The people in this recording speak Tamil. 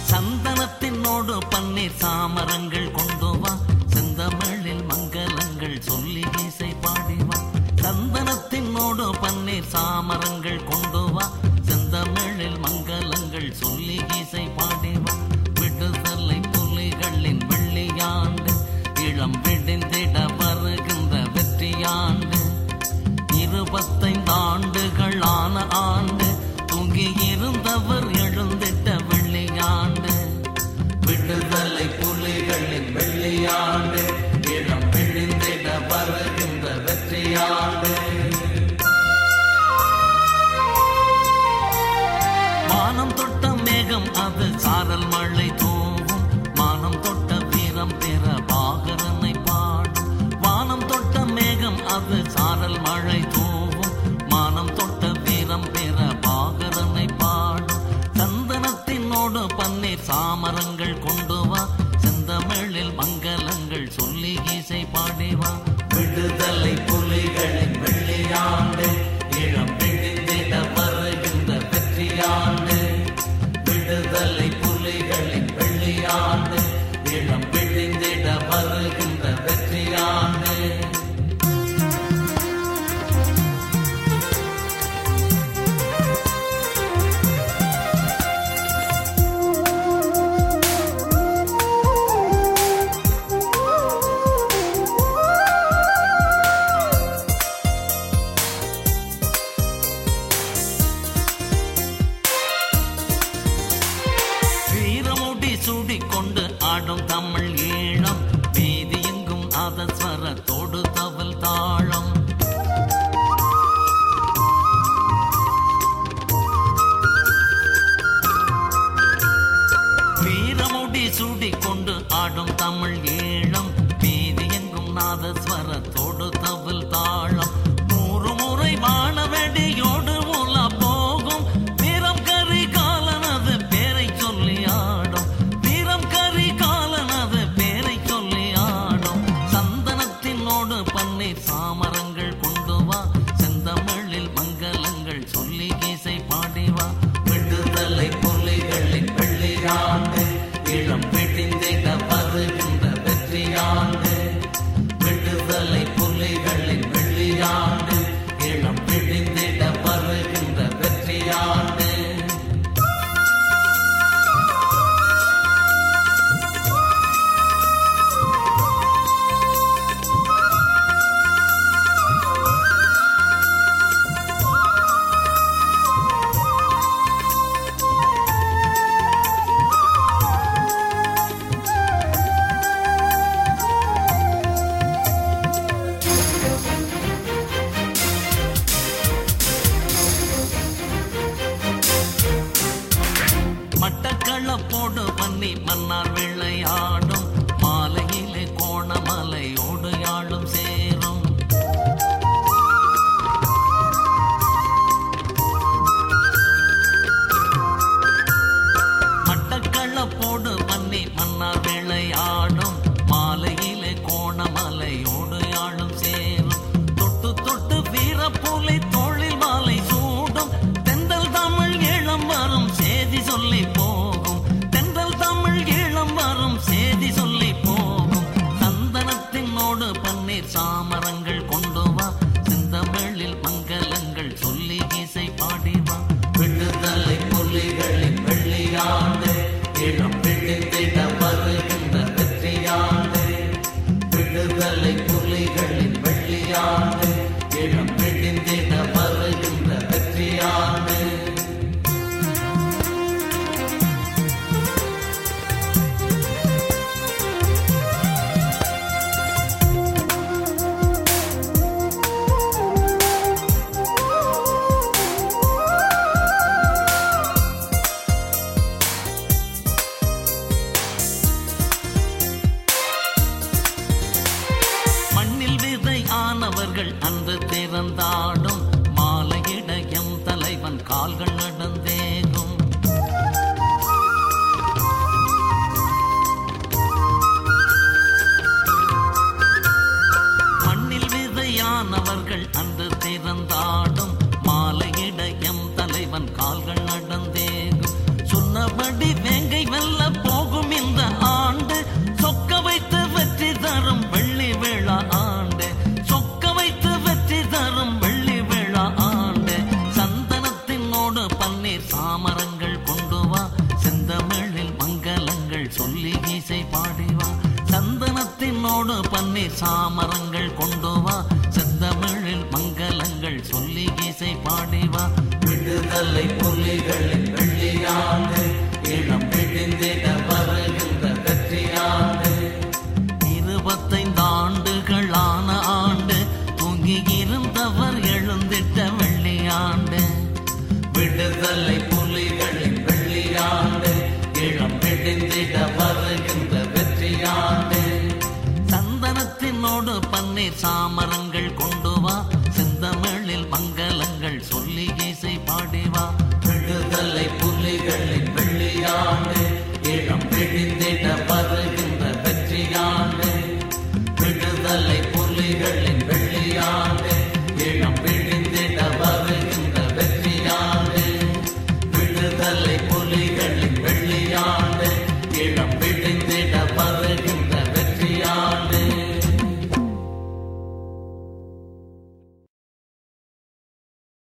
சந்தனத்தினோடு பன்னீர் சாமரங்கள் கொண்டு வா செந்தமிழில் மங்களங்கள் சொல்லி இசை பாடி வா சந்தனத்தினோடு பன்னீர் சாமரங்கள் கொண்டு வா செந்தமிழில் மங்களங்கள் சொல்லி இசை பாடி வா விடுதலை புலிகளின் வெள்ளியாண்டு இளம் விடிந்திட வருகின்ற வெற்றியாண்டு இருபத்தைந்து ஆண்டுகள் ஆன ஆண்டு தூங்கி இருந்தவர் எழுந்திட்ட வெள்ளியாண்டு விடுதலை புலிகளின் வெள்ளியாண்டு இளம் விழுந்திட வருகின்ற வெற்றியாண்டு வானம் தொட்ட மேகம் அது சாரல் மழை தூவும் மானம் தொட்ட வீரம் பெற பாகரனை பாடும் வானம் தொட்ட மேகம் அது சாரல் மழை தூவும் மானம் தொட்ட வீரம் பெற பாகரனை பாடும் சந்தனத்தினோடு பன்னீர் சாமரங்கள் கொண்டு வா செந்தமிழில் மங்களங்கள் சொல்லி இசை பாடி வா விடுதலை புலிகளின் வெள்ளியாண்டு இளம் விழுந்திட வருகின்ற வெற்றியாண்டு விடுதலை புலிகளின் வெள்ளியாண்டு இளம் விழுந்திட வருகின்ற வெற்றியாண்டு வீரமுடி சூடிக்கொண்டு ஆடும் தமிழ் ஈழம் வீதி எங்கும் நாதஸ்வரத்தோடு தவல் தாளம் வீரமுடி சூடிக்கொண்டு ஆடும் தமிழ் ஈழம் வீதி எங்கும் நாதஸ்வரத்தோடு தவல் தாளம் நூறு முறை வாழ வெடியோடு உலா போகும் வீரம் கரி காலனது பேரை சொல்லி ஆடும் வீரம் கரி காலனது பேரை சொல்லி ஆடும் சந்தனத்தினோடு பன்னீர் சாமரங்கள் கொண்டு வா செந்தமிழில் மங்களங்கள் சொல்லி இசை பாடி வா விடுதலை புலிகளின் வெள்ளியாண்டு இளம் விடிந்திட வருகின்ற வெற்றியாண்டு விடுதலை புலிகளின் வெள்ளியாண்டு இளம் விடிந்திட வருகின்ற வெற்றியாண்டு மட்டக்களப்போடு பண்ணி மன்னார் வெள்ளையாடும் மாலையிலே கோணமலையோடு யாழும் சேரும் மட்டக்களப்போடு பண்ணி மன்னார் வெள்ளையாடும் மாலையிலே கோணமலையோடு யாழும் சேரும் தொட்டு தொட்டு வீரப்புலை தோளில் மாலை சூடும் தென்றல் தமிழ் இளம் வரும் சேதி சொல்லி போகும் தென்றல் தமிழ் இளம் வரும் சேதி சொல்லி போகும் சந்தனத்தினோடு பன்னீர் சாமரங்கள் கொண்டு வா செந்தமிழில் மங்களங்கள் சொல்லி இசை பாடி வா விடுதலை புலிகளின் வெள்ளியாண்டு இளம் விழுந்திட வருகின்ற வெற்றியாண்டு விடுதலை புலிகளின் வெள்ளியாண்டு இளம் விழுந்திட வருகின்ற வெற்றியாண்டு பன்னீர் சாமரங்கள் கொண்டு வா செந்தமிழில் மங்களங்கள் சொல்லி இசை பாடி வா விடுதலை புலிகளின் வெள்ளியாண்டு இளம் விழுந்திட வருகின்ற வெற்றியாண்டு இருபத்தைந்து ஆண்டுகள் ஆன ஆண்டு தூங்கி இருந்தவர் எழுந்திட்ட வெள்ளியாண்டு விடுதலை புலிகளின் வெள்ளியாண்டு இளம் விழுந்திட வருகின்ற வெற்றியாண்டு சந்தனத்தினோடு பன்னீர் சாமரங்கள் கொண்டு வா செந்தமிழில் மங்களங்கள் சொல்லி இசை பாடி வா விடுதலை புலிகளின் வெள்ளியாண்டு இளம் விழுந்திட